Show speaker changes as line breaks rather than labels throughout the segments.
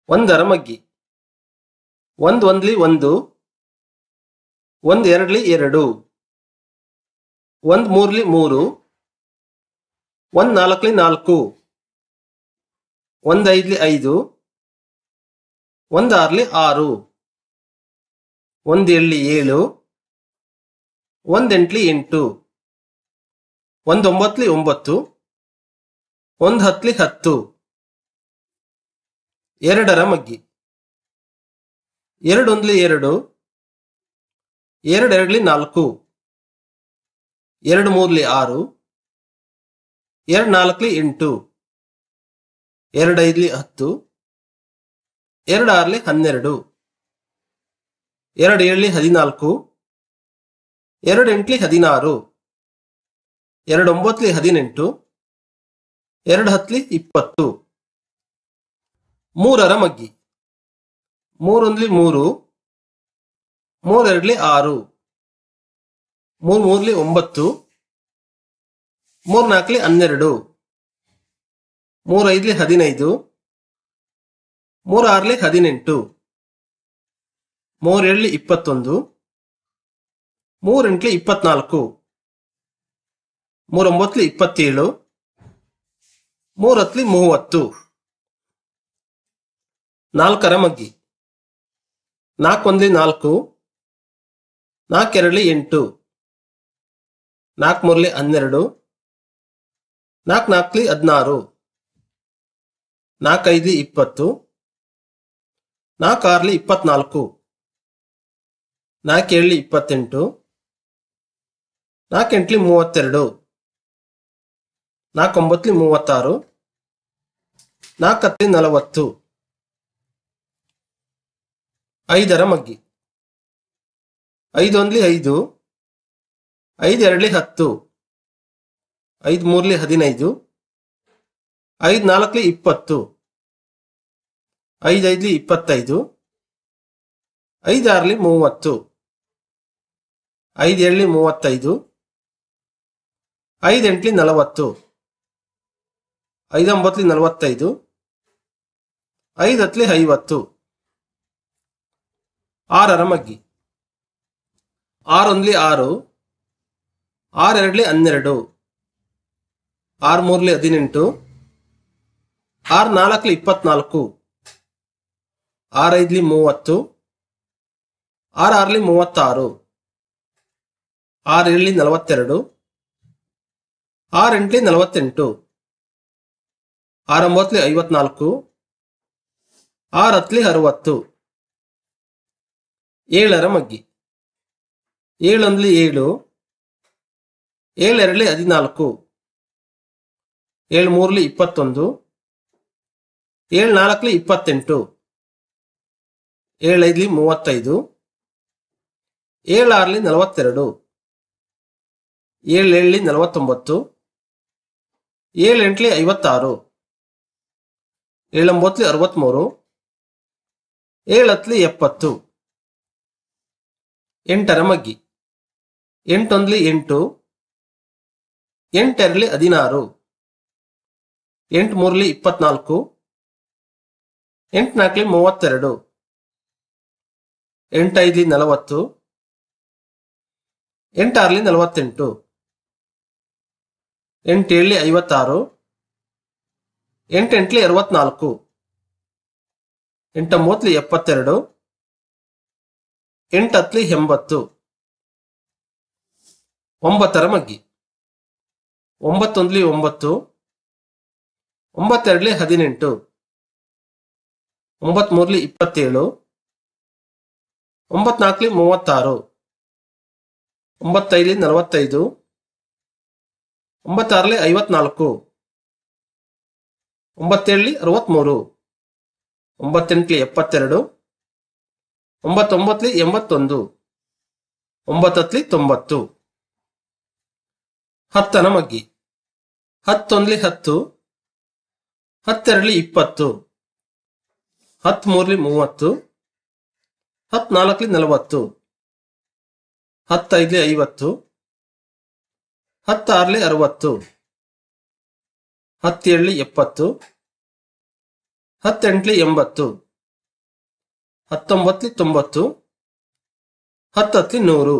ಒಂದರ ಮಗ್ಗಿ ಒಂದ್ ಒಂದ್ಲಿ ಒಂದು ಒಂದ್ ಎರಡ್ಲಿ ಎರಡು ಒಂದ್ ಮೂರ್ಲಿ ಮೂರು ಒಂದ್ ನಾಲ್ಕಲಿ ನಾಲ್ಕು ಒಂದ್ ಐದ್ಲಿ ಐದು ಒಂದ್ ಆರ್ಲಿ ಆರು ಒಂದ್ ಏಳ್ಲಿ ಏಳು ಒಂದ್ ಎಂಟ್ಲಿ ಎಂಟು ಒಂದ್ ಒಂಬತ್ಲಿ ಒಂಬತ್ತು ಒಂದ್ ಹತ್ಲಿ ಹತ್ತು ಎರಡರ ಮಗ್ಗಿ ಎರಡೊಂದ್ಲಿ ಎರಡು ಎರಡೆರಡ್ಲಿ ನಾಲ್ಕು ಎರಡು ಮೂರ್ಲಿ ಆರು ಎರಡ್ ನಾಲ್ಕಲಿ ಎಂಟು ಎರಡ್ ಐದ್ಲಿ ಹತ್ತು ಎರಡ್ ಆರ್ಲಿ ಹನ್ನೆರಡು ಎರಡ್ ಏಳ್ಲಿ ಹದಿನಾಲ್ಕು ಎರಡ್ ಎಂಟ್ಲಿ ಹದಿನಾರು ಎರಡ್ ಒಂಬತ್ಲಿ ಹದಿನೆಂಟು ಎರಡ್ ಹತ್ಲಿ ಇಪ್ಪತ್ತು ಮೂರರ ಮಗ್ಗಿ ಮೂರೊಂದ್ಲಿ ಮೂರು ಮೂರೆರಡ್ಲಿ ಆರು ಮೂರ್ ಮೂರ್ಲಿ ಒಂಬತ್ತು ಮೂರ್ ನಾಲ್ಕಲಿ ಹನ್ನೆರಡು ಮೂರ್ ಐದ್ಲಿ ಹದಿನೈದು ಮೂರ್ ಆರ್ಲಿ ಹದಿನೆಂಟು ಮೂರ್ ಏಳ್ಲಿ ಇಪ್ಪತ್ತೊಂದು ಮೂರ್ ಎಂಟ್ಲಿ ಇಪ್ಪತ್ನಾಲ್ಕು ಮೂರ್ ಒಂಬತ್ಲಿ ಇಪ್ಪತ್ತೇಳು ಮೂರ್ ಹತ್ಲಿ ಮೂವತ್ತು ನಾಲ್ಕರ ಮಗ್ಗಿ ನಾಲ್ಕೊಂದ್ಲಿ ನಾಲ್ಕು ನಾಲ್ಕೆರಡ್ಲಿ ಎಂಟು ನಾಲ್ಕು ಮೂರ್ಲಿ ಹನ್ನೆರಡು ನಾಲ್ಕು ನಾಲ್ಕಲಿ ಹದಿನಾರು ನಾಲ್ಕೈದ್ಲಿ ಇಪ್ಪತ್ತು ನಾಲ್ಕು ಆರ್ಲಿ ಇಪ್ಪತ್ನಾಲ್ಕು ನಾಲ್ಕೇಳ್ಲಿ ಇಪ್ಪತ್ತೆಂಟು ನಾಲ್ಕೆಂಟ್ಲಿ ಮೂವತ್ತೆರಡು ನಾಲ್ಕೊಂಬತ್ಲಿ ಮೂವತ್ತಾರು ನಾಲ್ಕತ್ಲಿ ನಲವತ್ತು ಐದರ ಮಗ್ಗಿ ಐದೊಂದ್ಲಿ ಐದು ಐದು ಎರಡ್ಲಿ ಹತ್ತು ಐದು ಮೂರ್ಲಿ ಹದಿನೈದು ಐದು ನಾಲ್ಕಲಿ ಇಪ್ಪತ್ತು ಐದು ಐದ್ಲಿ ಇಪ್ಪತ್ತೈದು ಐದು ಆರ್ಲಿ ಮೂವತ್ತು ಐದು ಏಳ್ಲಿ ಮೂವತ್ತೈದು ಐದು ಎಂಟ್ಲಿ ನಲವತ್ತು ಐದೊಂಬತ್ಲಿ ನಲವತ್ತೈದು ಐದು ಹತ್ಲಿ ಐವತ್ತು ಆರರ ಮಗ್ಗಿ ಆರೊಂದ್ಲಿ ಆರು ಆರೆರಡ್ಲಿ ಹನ್ನೆರಡು ಆರ್ ಮೂರ್ಲಿ ಹದಿನೆಂಟು ಆರ್ ನಾಲ್ಕಲಿ ಇಪ್ಪತ್ನಾಲ್ಕು ಆರ್ ಐದ್ಲಿ ಮೂವತ್ತು ಆರ್ ಆರ್ಲಿ ಮೂವತ್ತಾರು ಆರ್ ಏಳ್ಲಿ ನಲವತ್ತೆರಡು ಆರ್ ಎಂಟ್ಲಿ ನಲವತ್ತೆಂಟು ಆರ್ ಒಂಬತ್ಲಿ ಐವತ್ನಾಲ್ಕು ಆರ್ ಹತ್ಲಿ ಅರವತ್ತು ಏಳರ ಮಗ್ಗಿ ಏಳೊಂದ್ಲಿ ಏಳು ಏಳೆರಡ್ಲಿ ಹದಿನಾಲ್ಕು ಏಳು ಮೂರ್ಲಿ ಇಪ್ಪತ್ತೊಂದು ಏಳು ನಾಲ್ಕಲಿ ಇಪ್ಪತ್ತೆಂಟು ಏಳೈದ್ಲಿ ಮೂವತ್ತೈದು ಏಳಾರ್ಲಿ ನಲವತ್ತೆರಡು ಏಳೇಳ್ಲಿ ನಲವತ್ತೊಂಬತ್ತು ಏಳೆಂಟ್ಲಿ ಐವತ್ತಾರು ಏಳೊಂಬತ್ಲಿ ಅರವತ್ಮೂರು ಏಳತ್ಲಿ ಎಪ್ಪತ್ತು ಎಂಟರ ಮಗ್ಗಿ ಎಂಟೊಂದ್ಲಿ ಎಂಟು ಎಂಟೆರಡ್ಲಿ ಹದಿನಾರು ಎಂಟು ಮೂರ್ಲಿ ಇಪ್ಪತ್ನಾಲ್ಕು ಎಂಟು ನಾಲ್ಕಲಿ ಮೂವತ್ತೆರಡು ಎಂಟೈದ್ಲಿ ನಲವತ್ತು ಎಂಟಾರ್ಲಿ ನಲವತ್ತೆಂಟು ಎಂಟೇಳ್ಲಿ ಐವತ್ತಾರು ಎಂಟೆಂಟ್ಲಿ ಅರವತ್ನಾಲ್ಕು ಎಂಟೊಂಬತ್ಲಿ ಎಪ್ಪತ್ತೆರಡು ಎಂಟತ್ಲಿ ಎಂಬತ್ತು ಒಂಬತ್ತರ ಮಗ್ಗಿ ಒಂಬತ್ತೊಂದ್ಲಿ ಒಂಬತ್ತು ಒಂಬತ್ತೆರಡ್ಲಿ ಹದಿನೆಂಟು ಒಂಬತ್ ಮೂರ್ಲಿ ಇಪ್ಪತ್ತೇಳು ಒಂಬತ್ನಾಲ್ಕಲಿ ಮೂವತ್ತಾರು ಒಂಬತ್ತೈದ್ಲಿ ನಲವತ್ತೈದು ಒಂಬತ್ತಾರಲಿ ಐವತ್ನಾಲ್ಕು ಒಂಬತ್ತೇಳಲಿ ಅರವತ್ಮೂರು ಒಂಬತ್ತೆಂಟ್ಲಿ ಎಪ್ಪತ್ತೆರಡು ಒಂಬತ್ತೊಂಬತ್ಲಿ ಎಂಬತ್ತೊಂದು ಒಂಬತ್ತತ್ಲಿ ತೊಂಬತ್ತು ಹತ್ತನ ಮಗ್ಗಿ ಹತ್ತೊಂದ್ಲಿ ಹತ್ತು ಹತ್ತೆರಡ್ಲಿ ಇಪ್ಪತ್ತು ಹತ್ ಮೂರ್ಲಿ ಮೂವತ್ತು ಹತ್ ನಾಲ್ಕಲಿ ನಲವತ್ತು ಹತ್ತೈದ್ಲಿ ಐವತ್ತು ಹತ್ತಾರ್ಲಿ ಅರವತ್ತು ಹತ್ತೇಳ್ಲಿ ಎಪ್ಪತ್ತು ಹತ್ತೆಂಟ್ಲಿ ಎಂಬತ್ತು ಹತ್ತೊಂಬತ್ಲಿ ತೊಂಬತ್ತು ಹತ್ತತ್ಲಿ ನೂರು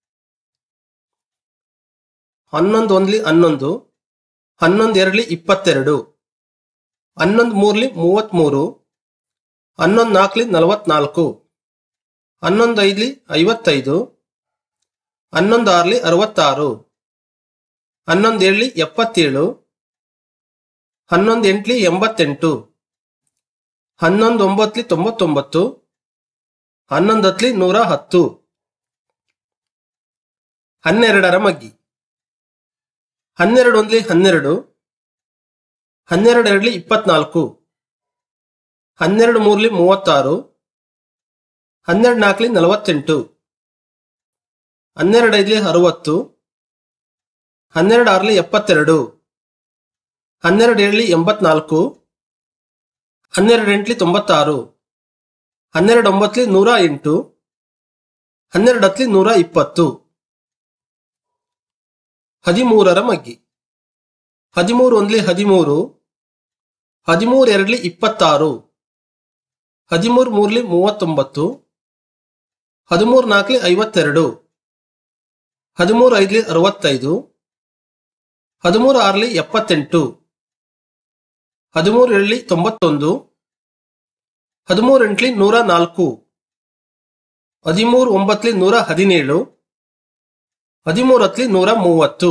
ಹನ್ನೊಂದು ಒಂದ್ಲಿ ಹನ್ನೊಂದು ಹನ್ನೊಂದು ಎರಡ್ಲಿ ಇಪ್ಪತ್ತೆರಡು ಹನ್ನೊಂದು ಮೂರ್ಲಿ ಮೂವತ್ತ್ಮೂರು ಹನ್ನೊಂದು ನಾಲ್ಕಲಿ ನಲವತ್ನಾಲ್ಕು ಹನ್ನೊಂದು ಐದ್ಲಿ ಐವತ್ತೈದು ಹನ್ನೊಂದು ಆರ್ಲಿ ಅರವತ್ತಾರು ಹನ್ನೊಂದು ಏಳ್ಲಿ ಎಪ್ಪತ್ತೇಳು ಹನ್ನೊಂದು ಎಂಟ್ಲಿ ಎಂಬತ್ತೆಂಟು ಹನ್ನೊಂದು ಒಂಬತ್ಲಿ ತೊಂಬತ್ತೊಂಬತ್ತು ಹನ್ನೊಂದು ಹತ್ಲಿ ನೂರ ಹತ್ತು ಹನ್ನೆರಡರ ಮಗ್ಗಿ ಹನ್ನೆರಡು ಒಂದ್ಲಿ ಹನ್ನೆರಡು ಹನ್ನೆರಡು ಎರಡ್ಲಿ ಇಪ್ಪತ್ನಾಲ್ಕು ಹನ್ನೆರಡು ಮೂರ್ಲಿ ಮೂವತ್ತಾರು ಹನ್ನೆರಡು ನಾಲ್ಕಲಿ ನಲವತ್ತೆಂಟು ಹನ್ನೆರಡು ಐದ್ಲಿ ಅರವತ್ತು ಹನ್ನೆರಡು ಆರ್ಲಿ ಎಪ್ಪತ್ತೆರಡು ಹನ್ನೆರಡು ಏಳ್ಲಿ ಎಂಬತ್ನಾಲ್ಕು ಹನ್ನೆರಡು ಎಂಟ್ಲಿ ತೊಂಬತ್ತಾರು ಹನ್ನೆರಡು ಒಂಬತ್ಲಿ ನೂರ ಎಂಟು ಹನ್ನೆರಡು ಹತ್ಲಿ ನೂರ ಇಪ್ಪತ್ತು ಹದಿಮೂರರ ಮಗ್ಗಿ ಹದಿಮೂರು ಒಂದ್ಲಿ ಹದಿಮೂರು ಹದಿಮೂರು ಎರಡ್ಲಿ ಇಪ್ಪತ್ತಾರು ಹದಿಮೂರು ಮೂರ್ಲಿ ಮೂವತ್ತೊಂಬತ್ತು ಹದಿಮೂರು ನಾಲ್ಕಲಿ ಐವತ್ತೆರಡು ಹದಿಮೂರು ಐದ್ಲಿ ಅರವತ್ತೈದು ಹದಿಮೂರು ಆರ್ಲಿ ಎಪ್ಪತ್ತೆಂಟು ಹದಿಮೂರು ಏಳ್ಲಿ ತೊಂಬತ್ತೊಂದು ಹದಿಮೂರು ಎಂಟ್ಲಿ ನೂರ ನಾಲ್ಕು ಹದಿಮೂರು ಒಂಬತ್ಲಿ ನೂರ ಹದಿನೇಳು ಹದಿಮೂರು ಹತ್ಲಿ ನೂರ ಮೂವತ್ತು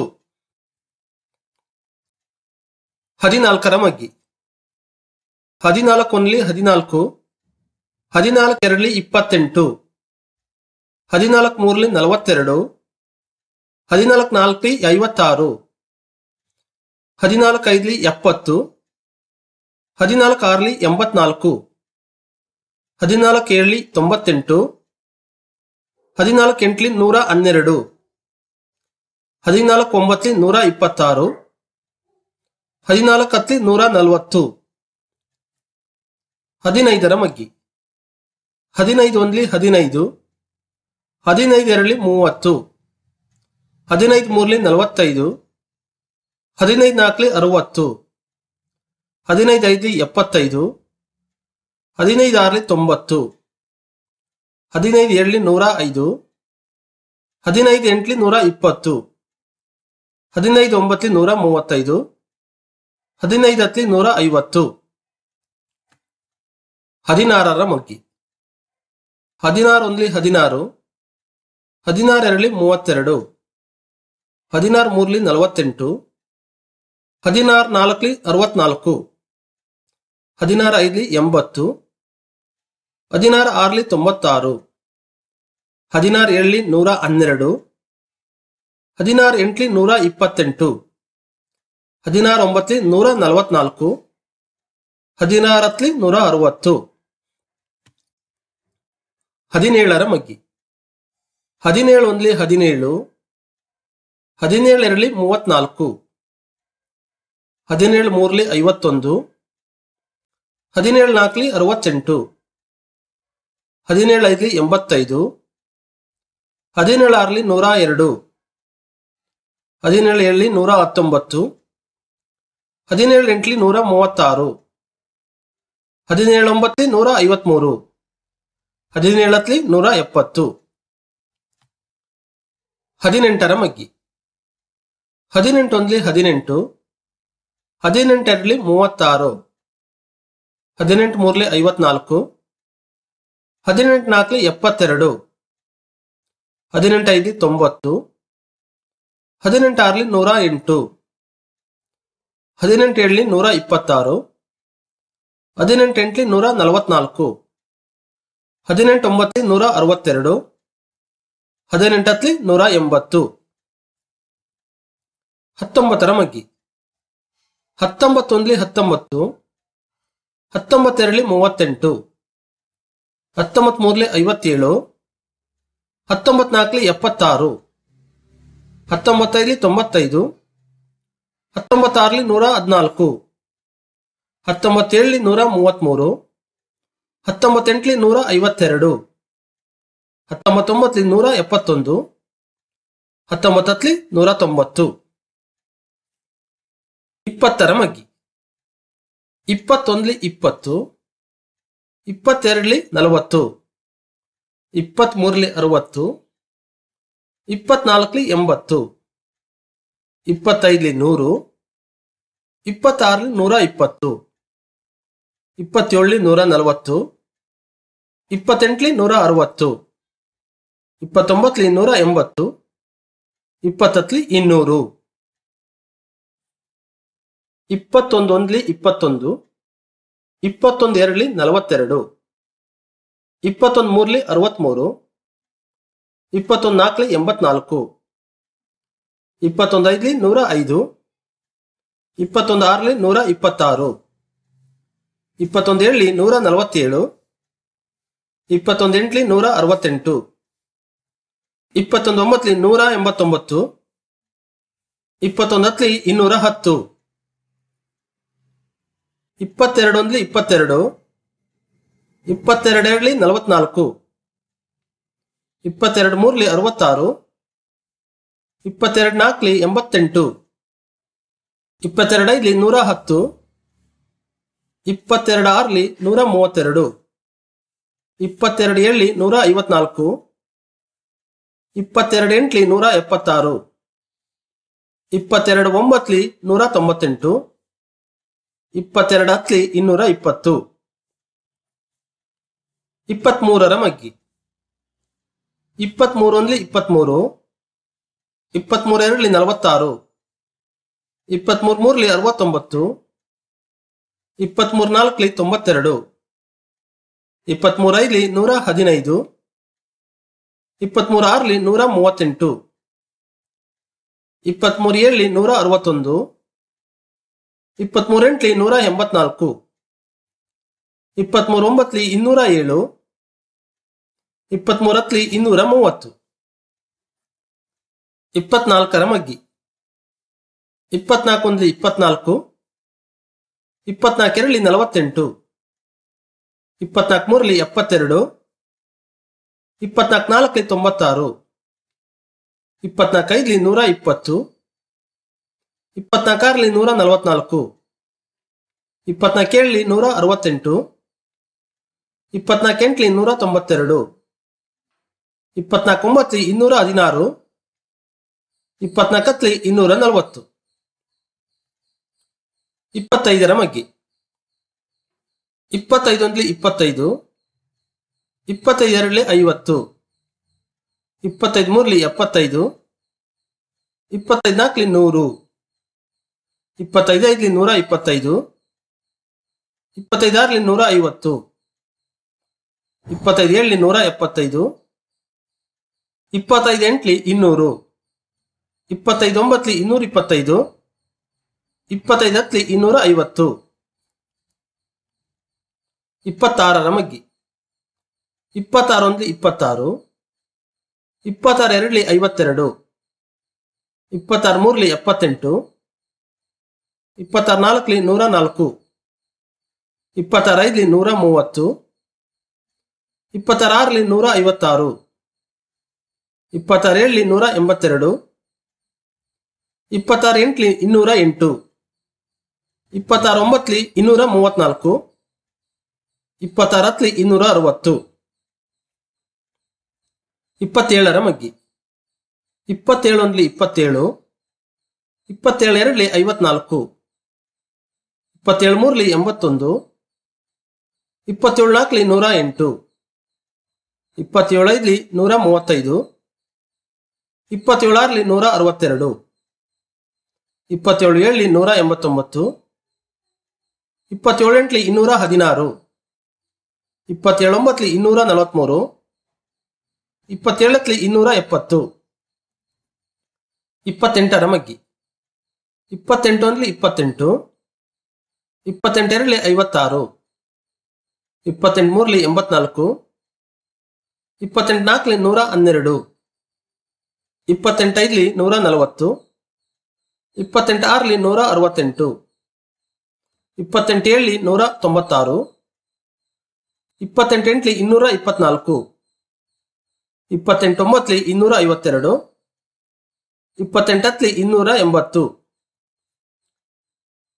ಹದಿನಾಲ್ಕರ ಮಗ್ಗಿ ಹದಿನಾಲ್ಕು ಒಂದ್ಲಿ ಹದಿನಾಲ್ಕು ಹದಿನಾಲ್ಕು ಎರಡ್ಲಿ ಇಪ್ಪತ್ತೆಂಟು ಹದಿನಾಲ್ಕು ಮೂರ್ಲಿ ನಲವತ್ತೆರಡು ಹದಿನಾಲ್ಕು ನಾಲ್ಕಲಿ ಐವತ್ತಾರು ಹದಿನಾಲ್ಕು ಐದ್ಲಿ ಎಪ್ಪತ್ತು ಹದಿನಾಲ್ಕು ಆರ್ಲಿ ಎಂಬತ್ನಾಲ್ಕು ಹದಿನಾಲ್ಕು ಏಳ್ಲಿ ತೊಂಬತ್ತೆಂಟು ಹದಿನಾಲ್ಕು ಎಂಟ್ಲಿ ನೂರ ಹನ್ನೆರಡು ಹದಿನಾಲ್ಕು ಒಂಬತ್ಲಿ ನೂರ ಇಪ್ಪತ್ತಾರು ಹದಿನಾಲ್ಕು ಹತ್ಲಿ ನೂರ ನಲವತ್ತು ಹದಿನೈದರ ಮಗ್ಗಿ ಹದಿನೈದು ಒಂದ್ಲಿ ಹದಿನೈದು ಹದಿನೈದು ಎರಡ್ಲಿ ಮೂವತ್ತು ಹದಿನೈದು ಮೂರ್ಲಿ ನಲವತ್ತೈದು ಹದಿನೈದು ನಾಲ್ಕಲಿ ಅರವತ್ತು ಹದಿನೈದು ಐದ್ಲಿ ಎಪ್ಪತ್ತೈದು ಹದಿನೈದು ಆರ್ಲಿ ತೊಂಬತ್ತು ಹದಿನೈದು ಏಳ್ಲಿ ನೂರ ಐದು ಹದಿನೈದು ಎಂಟ್ಲಿ ನೂರ ಇಪ್ಪತ್ತು ಹದಿನೈದು ಒಂಬತ್ಲಿ ನೂರ ಮೂವತ್ತೈದು ಹದಿನೈದು ಹತ್ಲಿ ನೂರ ಐವತ್ತು ಹದಿನಾರರ ಮಗ್ಗಿ ಹದಿನಾರು ಒಂದ್ಲಿ ಹದಿನಾರು ಹದಿನಾರು ಎರಡ್ಲಿ ಮೂವತ್ತೆರಡು ಹದಿನಾರು ಮೂರ್ಲಿ ನಲವತ್ತೆಂಟು ಹದಿನಾರು ನಾಲ್ಕಲಿ ಅರವತ್ನಾಲ್ಕು ಹದಿನಾರು ಐದ್ಲಿ ಎಂಬತ್ತು ಹದಿನಾರು ಆರ್ಲಿ ತೊಂಬತ್ತಾರು ಹದಿನಾರು ಏಳ್ಲಿ ನೂರ ಹನ್ನೆರಡು ಹದಿನಾರು ಎಂಟ್ಲಿ ನೂರ ಇಪ್ಪತ್ತೆಂಟು ಹದಿನಾರು ಒಂಬತ್ಲಿ ನೂರ ನಲವತ್ನಾಲ್ಕು ಹದಿನಾರು ಹತ್ಲಿ ನೂರ ಅರವತ್ತು ಹದಿನೇಳರ ಮಗ್ಗಿ ಹದಿನೇಳು ಒಂದ್ಲಿ ಹದಿನೇಳು ಹದಿನೇಳು ಎರಡ್ಲಿ ಮೂವತ್ನಾಲ್ಕು ಹದಿನೇಳು ಮೂರ್ಲಿ ಐವತ್ತೊಂದು ಹದಿನೇಳು ನಾಲ್ಕಲಿ ಅರವತ್ತೆಂಟು ಹದಿನೇಳು ಐದ್ಲಿ ಎಂಬತ್ತೈದು ಹದಿನೇಳು ಆರ್ಲಿ ನೂರ ಎರಡು ಹದಿನೇಳು ಏಳ್ಲಿ ನೂರ ಹತ್ತೊಂಬತ್ತು ಹದಿನೇಳು ಎಂಟ್ಲಿ ನೂರ ಮೂವತ್ತಾರು ಹದಿನೇಳು ಒಂಬತ್ಲಿ ನೂರ ಐವತ್ಮೂರು ಹದಿನೇಳತ್ಲಿ ನೂರ ಎಪ್ಪತ್ತು ಹದಿನೆಂಟರ ಮಗ್ಗಿ ಹದಿನೆಂಟು ಒಂದ್ಲಿ ಹದಿನೆಂಟು ಹದಿನೆಂಟೆರಡ್ಲಿ ಮೂವತ್ತಾರು ಹದಿನೆಂಟು ಮೂರ್ಲಿ ಐವತ್ನಾಲ್ಕು ಹದಿನೆಂಟು ನಾಲ್ಕಲಿ ಎಪ್ಪತ್ತೆರಡು ಹದಿನೆಂಟು ಐದ್ಲಿ ತೊಂಬತ್ತು ಹದಿನೆಂಟು ಆರ್ಲಿ ನೂರ ಎಂಟು ಹದಿನೆಂಟು ಏಳ್ಲಿ ನೂರ ಇಪ್ಪತ್ತಾರು ಹದಿನೆಂಟು ಎಂಟ್ಲಿ ನೂರ ನಲವತ್ನಾಲ್ಕು ಹದಿನೆಂಟು ಒಂಬತ್ಲಿ ನೂರ ಅರವತ್ತೆರಡು ಹದಿನೆಂಟತ್ಲಿ ನೂರ ಎಂಬತ್ತು ಹತ್ತೊಂಬತ್ತರ ಮಗ್ಗಿ ಹತ್ತೊಂಬತ್ತೊಂದ್ಲಿ ಹತ್ತೊಂಬತ್ತು ಹತ್ತೊಂಬತ್ತೆರಡ್ಲಿ ಮೂವತ್ತೆಂಟು ಹತ್ತೊಂಬತ್ ಮೂರ್ಲಿ ಐವತ್ತೇಳು ಹತ್ತೊಂಬತ್ ನಾಲ್ಕಲಿ ಎಪ್ಪತ್ತಾರು ಹತ್ತೊಂಬತ್ತೈದ್ಲಿ ತೊಂಬತ್ತೈದು ಹತ್ತೊಂಬತ್ತಾರ್ಲಿ ನೂರ ಹದಿನಾಲ್ಕು ಹತ್ತೊಂಬತ್ತೇಳಲಿ ನೂರ ಮೂವತ್ತ್ಮೂರು ಹತ್ತೊಂಬತ್ತೆಂಟ್ಲಿ ನೂರ ಐವತ್ತೆರಡು ಹತ್ತೊಂಬತ್ತೊಂಬತ್ಲಿ ನೂರ ಎಪ್ಪತ್ತೊಂದು ಹತ್ತೊಂಬತ್ತತ್ಲಿ ನೂರ ತೊಂಬತ್ತು ಇಪ್ಪತ್ತರ ಮಗ್ಗಿ ಇಪ್ಪತ್ತೊಂದ್ಲಿ ಇಪ್ಪತ್ತು ಇಪ್ಪತ್ತೆರಡ್ಲಿ ನಲವತ್ತು ಇಪ್ಪತ್ಮೂರಲಿ ಅರವತ್ತು ಇಪ್ಪತ್ನಾಲ್ಕಲಿ ಎಂಬತ್ತು ಇಪ್ಪತ್ತೈದಲಿ ನೂರು ಇಪ್ಪತ್ತಾರಲಿ ನೂರ ಇಪ್ಪತ್ತು ಇಪ್ಪತ್ತೇಳಲಿ ನೂರ ನಲವತ್ತು ಇಪ್ಪತ್ತೆಂಟಲಿ ನೂರ ಅರವತ್ತು ಇಪ್ಪತ್ತೊಂಬತ್ತಲಿ ನೂರ ಎಂಬತ್ತು ಇಪ್ಪತ್ತತ್ಲಿ ಇನ್ನೂರು ಇಪ್ಪತ್ತೊಂದೊಂದ್ಲಿ ಇಪ್ಪತ್ತೊಂದು ಇಪ್ಪತ್ತೊಂದು ಎರಡ್ಲಿ ನಲವತ್ತೆರಡು ಇಪ್ಪತ್ತೊಂದು ಮೂರ್ಲಿ ಅರವತ್ಮೂರು ಇಪ್ಪತ್ತೊಂದು ನಾಲ್ಕಲಿ ಎಂಬತ್ನಾಲ್ಕು ಇಪ್ಪತ್ತೊಂದು ಐದ್ಲಿ ನೂರ ಐದು ಇಪ್ಪತ್ತೊಂದು ಆರ್ಲಿ ನೂರ ಇಪ್ಪತ್ತಾರು ಇಪ್ಪತ್ತೊಂದು ಏಳ್ಲಿ ನೂರ ನಲವತ್ತೇಳು ಇಪ್ಪತ್ತೊಂದು ಎಂಟ್ಲಿ ನೂರ ಅರವತ್ತೆಂಟು ಇಪ್ಪತ್ತೊಂದು ಒಂಬತ್ಲಿ ನೂರ ಎಂಬತ್ತೊಂಬತ್ತು ಇಪ್ಪತ್ತೊಂದು ಹತ್ಲಿ ಇನ್ನೂರ ಹತ್ತು ಇಪ್ಪತ್ತೆರಡೊಂದ್ಲಿ ಇಪ್ಪತ್ತೆರಡು ಇಪ್ಪತ್ತೆರಡೆರಡ್ಲಿ ನಲವತ್ನಾಲ್ಕು ಇಪ್ಪತ್ತೆರಡು ಮೂರ್ಲಿ ಅರವತ್ತಾರು ಇಪ್ಪತ್ತೆರಡು ನಾಲ್ಕಲಿ ಎಂಬತ್ತೆಂಟು ಇಪ್ಪತ್ತೆರಡೈದ್ಲಿ ನೂರ ಹತ್ತು ಇಪ್ಪತ್ತೆರಡು ಆರ್ಲಿ ನೂರ ಮೂವತ್ತೆರಡು ಇಪ್ಪತ್ತೆರಡು ಏಳ್ಲಿ ನೂರ ಐವತ್ನಾಲ್ಕು ಇಪ್ಪತ್ತೆರಡು ಎಂಟ್ಲಿ ನೂರ ಎಪ್ಪತ್ತಾರು ಇಪ್ಪತ್ತೆರಡು ಒಂಬತ್ಲಿ ನೂರ ತೊಂಬತ್ತೆಂಟು ಇಪ್ಪತ್ತೆರಡು ಹತ್ಲಿ ಇನ್ನೂರ ಇಪ್ಪತ್ತು ಇಪ್ಪತ್ಮೂರರ ಮಗ್ಗಿ ಇಪ್ಪತ್ಮೂರೊಂದ್ಲಿ ಇಪ್ಪತ್ಮೂರು ಇಪ್ಪತ್ಮೂರ ಎರಡ್ಲಿ ನಲವತ್ತಾರು ಇಪ್ಪತ್ಮೂರ್ ಮೂರ್ಲಿ ಅರವತ್ತೊಂಬತ್ತು ಇಪ್ಪತ್ಮೂರ್ ನಾಲ್ಕಲಿ ತೊಂಬತ್ತೆರಡು ಇಪ್ಪತ್ಮೂರ ಐದ್ಲಿ ನೂರ ಹದಿನೈದು ಇಪ್ಪತ್ಮೂರ ಆರ್ಲಿ ನೂರ ಮೂವತ್ತೆಂಟು ಇಪ್ಪತ್ಮೂರು ಏಳ್ಲಿ ನೂರ ಅರವತ್ತೊಂದು ಇಪ್ಪತ್ಮೂರು ಎಂಟ್ಲಿ ನೂರ ಎಂಬತ್ನಾಲ್ಕು ಇಪ್ಪತ್ಮೂರು ಒಂಬತ್ಲಿ ಇನ್ನೂರ ಏಳು ಇಪ್ಪತ್ಮೂರು ಹತ್ಲಿ ಇನ್ನೂರ ಮೂವತ್ತು ಇಪ್ಪತ್ನಾಲ್ಕರ ಮಗ್ಗಿ ಇಪ್ಪತ್ನಾಲ್ಕೊಂದ್ಲಿ ಇಪ್ಪತ್ನಾಲ್ಕು ಇಪ್ಪತ್ನಾಲ್ಕೆರಡ್ಲಿ ನಲವತ್ತೆಂಟು ಇಪ್ಪತ್ನಾಲ್ಕು ಮೂರಲಿ ಎಪ್ಪತ್ತೆರಡು ಇಪ್ಪತ್ನಾಲ್ಕು ನಾಲ್ಕಲಿ ತೊಂಬತ್ತಾರು ಇಪ್ಪತ್ನಾಲ್ಕೈದ್ಲಿ ನೂರ ಇಪ್ಪತ್ತು ಇಪ್ಪತ್ನಾಲ್ಕಾರ್ಲಿ ನೂರ ನಲವತ್ನಾಲ್ಕು ಇಪ್ಪತ್ನಾಲ್ಕೇಳಲಿ ನೂರ ಅರವತ್ತೆಂಟು ಇಪ್ಪತ್ನಾಲ್ಕೆಂಟ್ಲಿ ನೂರ ತೊಂಬತ್ತೆರಡು ಇಪ್ಪತ್ನಾಲ್ಕು ಒಂಬತ್ಲಿ ಇನ್ನೂರ ಹದಿನಾರು ಇಪ್ಪತ್ನಾಲ್ಕತ್ಲಿ ಇನ್ನೂರ ನಲವತ್ತು ಇಪ್ಪತ್ತೈದರ ಮಗ್ಗಿ ಇಪ್ಪತ್ತೈದೊಂದ್ಲಿ ಇಪ್ಪತ್ತೈದು ಇಪ್ಪತ್ತೈದರಲ್ಲಿ ಐವತ್ತು ಇಪ್ಪತ್ತೈದು ಮೂರ್ಲಿ ಎಪ್ಪತ್ತೈದು ಇಪ್ಪತ್ತೈದು ನಾಲ್ಕಲಿ ನೂರು ಇಪ್ಪತ್ತೈದು ಐದ್ಲಿ ನೂರ ಇಪ್ಪತ್ತೈದು ಇಪ್ಪತ್ತೈದು ಆರ್ಲಿ ನೂರ ಐವತ್ತು ಇಪ್ಪತ್ತೈದು ಏಳ್ಲಿ ನೂರ ಎಪ್ಪತ್ತೈದು ಇಪ್ಪತ್ತೈದು ಎಂಟ್ಲಿ ಇನ್ನೂರು ಇಪ್ಪತ್ತೈದು ಒಂಬತ್ಲಿ ಇನ್ನೂರ ಇಪ್ಪತ್ತೈದು ಇಪ್ಪತ್ತೈದು ಹತ್ಲಿ ಇನ್ನೂರ ಐವತ್ತು ಇಪ್ಪತ್ತಾರರ ಮಗ್ಗಿ ಇಪ್ಪತ್ತಾರೊಂದ್ಲಿ ಇಪ್ಪತ್ತಾರು ಇಪ್ಪತ್ತಾರು ಎರಡ್ಲಿ ಐವತ್ತೆರಡು ಇಪ್ಪತ್ತಾರು ಮೂರ್ಲಿ ಎಪ್ಪತ್ತೆಂಟು ಇಪ್ಪತ್ತಾರು ನಾಲ್ಕಲಿ ನೂರ ನಾಲ್ಕು ಇಪ್ಪತ್ತಾರು ಐದ್ಲಿ ನೂರ ಮೂವತ್ತು ಇಪ್ಪತ್ತಾರು ಆರ್ಲಿ ನೂರ ಐವತ್ತಾರು ಇಪ್ಪತ್ತಾರು ಏಳ್ಲಿ ನೂರ ಎಂಬತ್ತೆರಡು ಇಪ್ಪತ್ತಾರು ಎಂಟ್ಲಿ ಇನ್ನೂರ ಎಂಟು ಇಪ್ಪತ್ತಾರು ಒಂಬತ್ಲಿ ಇನ್ನೂರ ಮೂವತ್ನಾಲ್ಕು ಇಪ್ಪತ್ತಾರು ಹತ್ಲಿ ಇನ್ನೂರ ಅರವತ್ತು ಇಪ್ಪತ್ತೇಳರ ಮಗ್ಗಿ ಇಪ್ಪತ್ತೇಳೊಂದ್ಲಿ ಇಪ್ಪತ್ತೇಳು ಇಪ್ಪತ್ತೇಳು ಎರಡ್ಲಿ ಐವತ್ನಾಲ್ಕು ಇಪ್ಪತ್ತೇಳು ಮೂರ್ಲಿ ಎಂಬತ್ತೊಂದು ಇಪ್ಪತ್ತೇಳು ನಾಲ್ಕಲಿ ನೂರ ಎಂಟು ಇಪ್ಪತ್ತೇಳು ಐದ್ಲಿ ನೂರ ಮೂವತ್ತೈದು ಇಪ್ಪತ್ತೇಳು ಆರ್ಲಿ ನೂರ ಅರವತ್ತೆರಡು ಇಪ್ಪತ್ತೇಳು ಏಳ್ಲಿ ನೂರ ಎಂಬತ್ತೊಂಬತ್ತು ಇಪ್ಪತ್ತೇಳು ಎಂಟ್ಲಿ ಇನ್ನೂರ ಹದಿನಾರು ಇಪ್ಪತ್ತೇಳು ಒಂಬತ್ಲಿ ಇನ್ನೂರ ನಲವತ್ಮೂರು ಇಪ್ಪತ್ತೇಳತ್ಲಿ ಇನ್ನೂರ ಎಪ್ಪತ್ತು ಇಪ್ಪತ್ತೆಂಟರ ಮಗ್ಗಿ ಇಪ್ಪತ್ತೆಂಟು ಅಂದ್ಲಿ ಇಪ್ಪತ್ತೆಂಟು ಇಪ್ಪತ್ತೆಂಟೆರಡ್ಲಿ ಐವತ್ತಾರು ಇಪ್ಪತ್ತೆಂಟು ಮೂರ್ಲಿ ಎಂಬತ್ನಾಲ್ಕು ಇಪ್ಪತ್ತೆಂಟು ನಾಲ್ಕಲಿ ನೂರ ಹನ್ನೆರಡು ಇಪ್ಪತ್ತೆಂಟೈದ್ಲಿ ನೂರ ನಲವತ್ತು ಇಪ್ಪತ್ತೆಂಟು ಆರ್ಲಿ ನೂರ ಅರವತ್ತೆಂಟು ಇಪ್ಪತ್ತೆಂಟು ಏಳ್ಲಿ ನೂರ ತೊಂಬತ್ತಾರು ಇಪ್ಪತ್ತೆಂಟು ಎಂಟ್ಲಿ ಇನ್ನೂರ ಇಪ್ಪತ್ನಾಲ್ಕು ಇಪ್ಪತ್ತೆಂಟೊಂಬತ್ಲಿ ಇನ್ನೂರ ಐವತ್ತೆರಡು ಇಪ್ಪತ್ತೆಂಟತ್ಲಿ ಇನ್ನೂರ ಎಂಬತ್ತು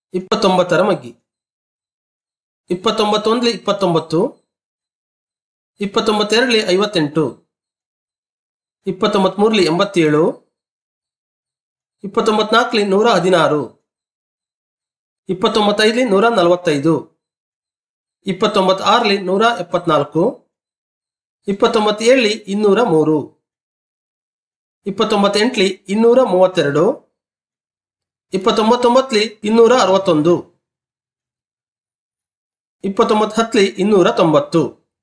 ಇಪ್ಪತ್ತೊಂಬತ್ತರ ಮಗ್ಗಿ ಇಪ್ಪತ್ತೊಂಬತ್ತೊಂದ್ಲಿ ಇಪ್ಪತ್ತೊಂಬತ್ತು ಇಪ್ಪತ್ತೊಂಬತ್ತೆರಡಲಿ ಐವತ್ತೆಂಟು ಇಪ್ಪತ್ತೊಂಬತ್ ಮೂರಲಿ ಎಂಬತ್ತೇಳು ಇಪ್ಪತ್ತೊಂಬತ್ನಾಲ್ಕಲಿ ನೂರ ಹದಿನಾರು ಇಪ್ಪತ್ತೊಂಬತ್ತೈದಲಿ ನೂರ ನಲವತ್ತೈದು ಇಪ್ಪತ್ತೊಂಬತ್ ಆರಲಿ ನೂರ ಎಪ್ಪತ್ನಾಲ್ಕು ಇಪ್ಪತ್ತೊಂಬತ್ತೇಳಲಿ ಇನ್ನೂರ ಮೂರು ಇಪ್ಪತ್ತೊಂಬತ್ತೆಂಟ್ಲಿ ಇನ್ನೂರ ಮೂವತ್ತೆರಡು ಇಪ್ಪತ್ತೊಂಬತ್ತೊಂಬತ್ತಲಿ ಇನ್ನೂರ ಅರವತ್ತೊಂದು ಇಪ್ಪತ್ತೊಂಬತ್ತು ಹತ್ಲಿ ಇನ್ನೂರ ತೊಂಬತ್ತು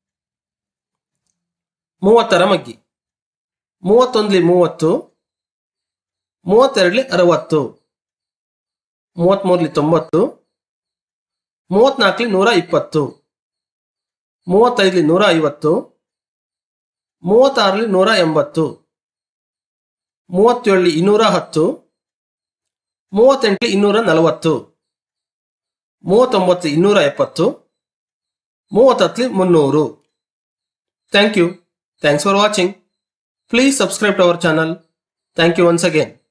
ಮೂವತ್ತರ ಮಗ್ಗಿ ಮೂವತ್ತೊಂದ್ಲಿ ಮೂವತ್ತು ಮೂವತ್ತೆರಡ್ಲಿ ಅರವತ್ತು ಮೂವತ್ಮೂರ್ಲಿ ತೊಂಬತ್ತು ಮೂವತ್ನಾಲ್ಕಲಿ ನೂರ ಇಪ್ಪತ್ತು ಮೂವತ್ತೈದಲಿ ನೂರ ಐವತ್ತು ಮೂವತ್ತಾರಲಿ ನೂರ ಎಂಬತ್ತು ಮೂವತ್ತೇಳಲಿ ಇನ್ನೂರ ಹತ್ತು ಮೂವತ್ತೆಂಟಲಿ ಇನ್ನೂರ ನಲವತ್ತು ಮೂವತ್ತೊಂಬತ್ತು ಇನ್ನೂರ ಎಪ್ಪತ್ತು ಮೂವತ್ತತ್ಲಿ ಮುನ್ನೂರು thank you thanks for watching please subscribe to our channel thank you once again